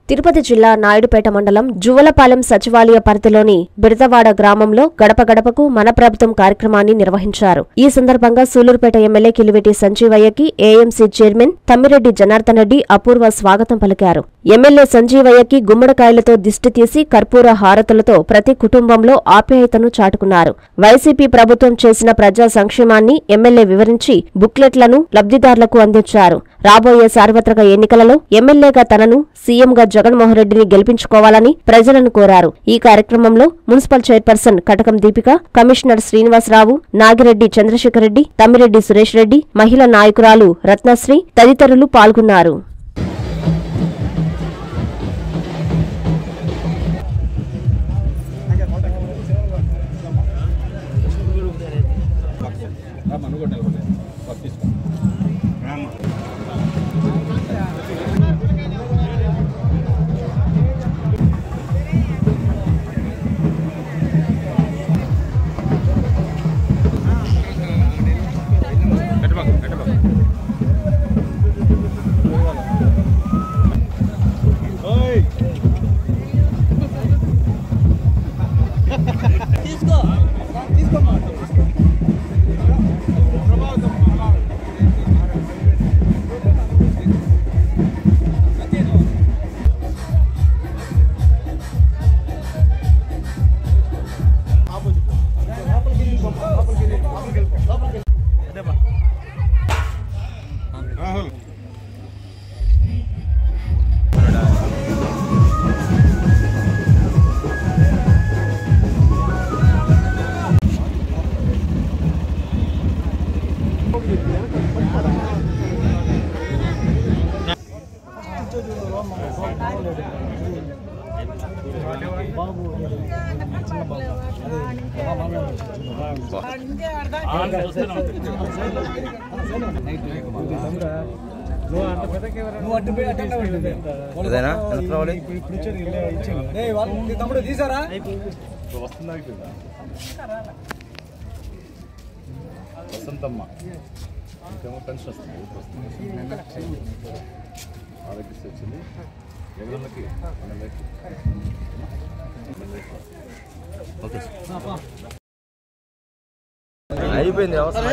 తిరుపతి జిల్లా నాయుడుపేట మండలం జువలపాలెం సచివాలయ పరిధిలోని బిడతవాడ గ్రామంలో గడప గడపకు మన ప్రభుత్వం కార్యక్రమాన్ని నిర్వహించారు ఈ సందర్భంగా సూలూరుపేట ఎమ్మెల్యే కిలివెటి సంజీవయ్యకి ఏఎంసీ చైర్మన్ తమ్మిరెడ్డి జనార్దన్ రెడ్డి అపూర్వ స్వాగతం పలికారు ఎమ్మెల్యే సంజీవయ్యకి గుమ్మడికాయలతో దిష్టి తీసి కర్పూర హారతులతో ప్రతి కుటుంబంలో ఆప్యాయతను చాటుకున్నారు వైసీపీ ప్రభుత్వం చేసిన ప్రజా సంక్షేమాన్ని ఎమ్మెల్యే వివరించి బుక్లెట్లను లబ్ధిదారులకు అందించారు రాబోయే సార్వత్రిక ఎన్నికలలో ఎమ్మెల్యేగా తనను సీఎంగా జగన్మోహన్ రెడ్డిని గెలిపించుకోవాలని ప్రజలను కోరారు ఈ కార్యక్రమంలో municipal chairperson Katakam Deepika commissioner Srinivasa Rao Nagireddy Chandrasekhar Reddy Tammireddy Suresh Reddy మహిళా నాయకురాలు రత్నశ్రీ తదితరులు పాల్గొన్నారు ఇదేనా ఎంత రావాలి తమ్ముడు తీసారా వసంతమ్మ ఇంకేమో పెన్షన్ వస్తుంది ఊరికి వస్తుంది ఆరోగ్యశ్రీ వచ్చింది జగనన్నకి మనకి ఓకే అయిపోయింది అవసరం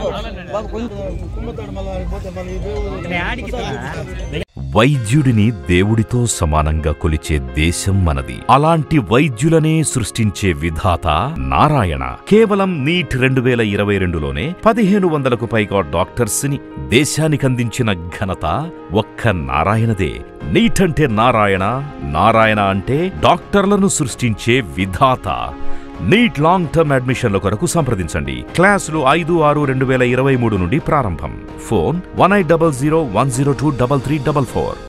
వైద్యుడిని దేవుడితో సమానంగా కొలిచే దేశం మనది అలాంటి వైద్యులనే సృష్టించే విధాత నారాయణ కేవలం నీట్ రెండు వేల ఇరవై రెండులోనే పదిహేను వందలకు పైగా డాక్టర్స్ ని దేశానికందించిన ఘనత ఒక్క నారాయణదే నీట్ అంటే నారాయణ నారాయణ అంటే డాక్టర్లను సృష్టించే విధాత నీట్ లాంగ్ టర్మ్ అడ్మిషన్ల కొరకు సంప్రదించండి క్లాసులు ఐదు ఆరు రెండు వేల ఇరవై మూడు నుండి ప్రారంభం phone one eight double zero one zero two double three double four